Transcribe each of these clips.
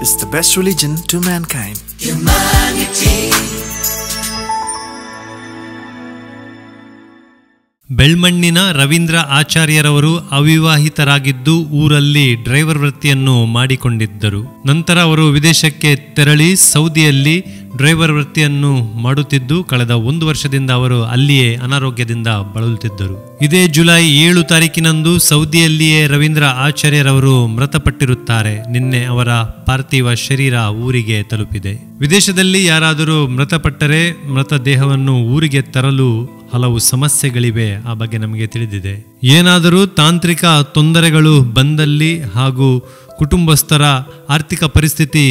is the best religion to mankind. ಬೆಳ್ಮಣ್ಣಿನ Ravindra ಆಚಾರ್ಯರವರು ಅವಿವಾಹಿತರಾಗಿದ್ದು ಊರಲ್ಲಿ driver ವೃತ್ತಿಯನ್ನು ಮಾಡಿಕೊಂಡಿದ್ದರು ನಂತರ ಅವರು ವಿದೇಶಕ್ಕೆ ತೆರಳಿ ಸೌದಿಯಲ್ಲಿ ಡ್ರೈವರ್ ವೃತ್ತಿಯನ್ನು ಮಾಡುತ್ತಿದ್ದು ಕಳೆದ ಒಂದು ವರ್ಷದಿಂದ ಅವರು ಅಲ್ಲಿಯೇ ಅನಾರೋಗ್ಯದಿಂದ ಬಳಲುತ್ತಿದ್ದರು ಇದೇ ಜುಲೈ ಏಳು ತಾರೀಕಿನಂದು ಸೌದಿಯಲ್ಲಿಯೇ ರವೀಂದ್ರ ಆಚಾರ್ಯರವರು ಮೃತಪಟ್ಟಿರುತ್ತಾರೆ ನಿನ್ನೆ ಅವರ ಪಾರ್ಥಿವ ಶರೀರ ಊರಿಗೆ ತಲುಪಿದೆ ವಿದೇಶದಲ್ಲಿ ಯಾರಾದರೂ ಮೃತಪಟ್ಟರೆ ಮೃತದೇಹವನ್ನು ಊರಿಗೆ ತರಲು ಹಲವು ಸಮಸ್ಯೆಗಳಿವೆ ಆ ಬಗ್ಗೆ ನಮಗೆ ತಿಳಿದಿದೆ ಏನಾದರೂ ತಾಂತ್ರಿಕ ತೊಂದರೆಗಳು ಬಂದಲ್ಲಿ ಹಾಗೂ ಕುಟುಂಬಸ್ಥರ ಆರ್ಥಿಕ ಪರಿಸ್ಥಿತಿ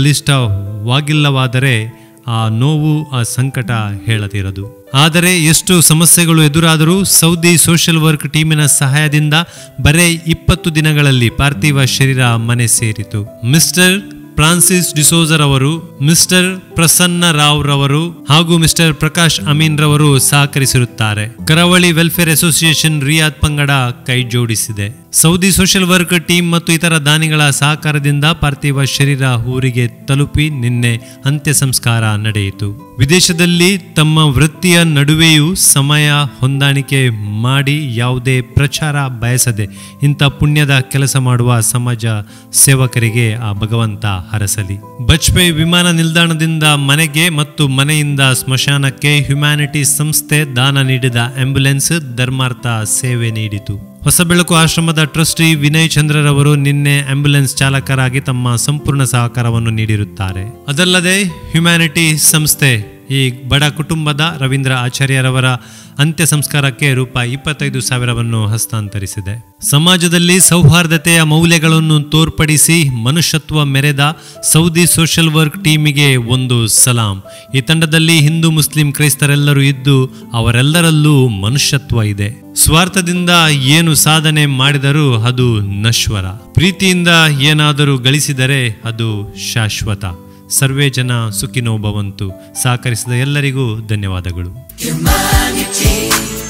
ಬಲಿಷ್ಠವಾಗಿಲ್ಲವಾದರೆ ಆ ನೋವು ಆ ಸಂಕಟ ಹೇಳದಿರದು ಆದರೆ ಎಷ್ಟು ಸಮಸ್ಯೆಗಳು ಎದುರಾದರೂ ಸೌದಿ ಸೋಷಿಯಲ್ ವರ್ಕ್ ಟೀಮಿನ ಸಹಾಯದಿಂದ ಬರೇ ಇಪ್ಪತ್ತು ದಿನಗಳಲ್ಲಿ ಪಾರ್ಥಿವ ಶರೀರ ಮನೆ ಸೇರಿತು ಮಿಸ್ಟರ್ ಫ್ರಾನ್ಸಿಸ್ ಡಿಸೋಜರ್ ಅವರು ಮಿಸ್ಟರ್ ಪ್ರಸನ್ನ ರಾವ್ ರವರು ಹಾಗೂ ಮಿಸ್ಟರ್ ಪ್ರಕಾಶ್ ಅಮೀನ್ ರವರು ಸಹಕರಿಸಿರುತ್ತಾರೆ ಕರಾವಳಿ ವೆಲ್ಫೇರ್ ಅಸೋಸಿಯೇಷನ್ ರಿಯಾದ್ ಪಂಗಡ ಕೈ ಜೋಡಿಸಿದೆ ಸೌದಿ ಸೋಷಿಯಲ್ ವರ್ಕ್ ಟೀಮ್ ಮತ್ತು ಇತರ ದಾನಿಗಳ ಸಹಕಾರದಿಂದ ಪಾರ್ಥಿವ ಶರೀರ ಊರಿಗೆ ತಲುಪಿ ನಿನ್ನೆ ಅಂತ್ಯ ಸಂಸ್ಕಾರ ನಡೆಯಿತು ವಿದೇಶದಲ್ಲಿ ತಮ್ಮ ವೃತ್ತಿಯ ನಡುವೆಯೂ ಸಮಯ ಹೊಂದಾಣಿಕೆ ಮಾಡಿ ಯಾವುದೇ ಪ್ರಚಾರ ಬಯಸದೆ ಇಂಥ ಪುಣ್ಯದ ಕೆಲಸ ಮಾಡುವ ಸಮಾಜ ಸೇವಕರಿಗೆ ಆ ಭಗವಂತ ಹರಸಲಿ ಬಜ್ಪೆ ವಿಮಾನ ನಿಲ್ದಾಣದಿಂದ ಮನೆಗೆ ಮತ್ತು ಮನೆಯಿಂದ ಸ್ಮಶಾನಕ್ಕೆ ಹ್ಯುಮ್ಯಾನಿಟಿ ಸಂಸ್ಥೆ ದಾನ ನೀಡಿದ ಆಂಬ್ಯುಲೆನ್ಸ್ ಧರ್ಮಾರ್ಥ ಸೇವೆ ನೀಡಿತು ಹೊಸಬೆಳಕು ಆಶ್ರಮದ ಟ್ರಸ್ಟಿ ವಿನಯ್ ಚಂದ್ರರವರು ನಿನ್ನೆ ಆಂಬ್ಯುಲೆನ್ಸ್ ಚಾಲಕರಾಗಿ ತಮ್ಮ ಸಂಪೂರ್ಣ ಸಹಕಾರವನ್ನು ನೀಡಿರುತ್ತಾರೆ ಅದಲ್ಲದೆ ಹ್ಯುಮ್ಯಾನಿಟಿ ಸಂಸ್ಥೆ ಈ ಬಡ ಕುಟುಂಬದ ರವೀಂದ್ರ ಆಚಾರ್ಯರವರ ಅಂತ್ಯ ಸಂಸ್ಕಾರಕ್ಕೆ ರೂಪಾಯಿ ಇಪ್ಪತ್ತೈದು ಸಾವಿರವನ್ನು ಹಸ್ತಾಂತರಿಸಿದೆ ಸಮಾಜದಲ್ಲಿ ಸೌಹಾರ್ದತೆಯ ಮೌಲ್ಯಗಳನ್ನು ತೋರ್ಪಡಿಸಿ ಮನುಷ್ಯತ್ವ ಮೆರೆದ ಸೌದಿ ಸೋಷಿಯಲ್ ವರ್ಕ್ ಟೀಮಿಗೆ ಒಂದು ಸಲಾಂ ಈ ತಂಡದಲ್ಲಿ ಹಿಂದೂ ಮುಸ್ಲಿಂ ಕ್ರೈಸ್ತರೆಲ್ಲರೂ ಇದ್ದು ಅವರೆಲ್ಲರಲ್ಲೂ ಮನುಷ್ಯತ್ವ ಇದೆ ಸ್ವಾರ್ಥದಿಂದ ಏನು ಸಾಧನೆ ಮಾಡಿದರೂ ಅದು ನಶ್ವರ ಪ್ರೀತಿಯಿಂದ ಏನಾದರೂ ಗಳಿಸಿದರೆ ಅದು ಶಾಶ್ವತ ಸರ್ವೇ ಜನ ಸುಖಿನೋ ಭವಂತು ಸಹಕರಿಸಿದ ಎಲ್ಲರಿಗೂ ಧನ್ಯವಾದಗಳು Humanity,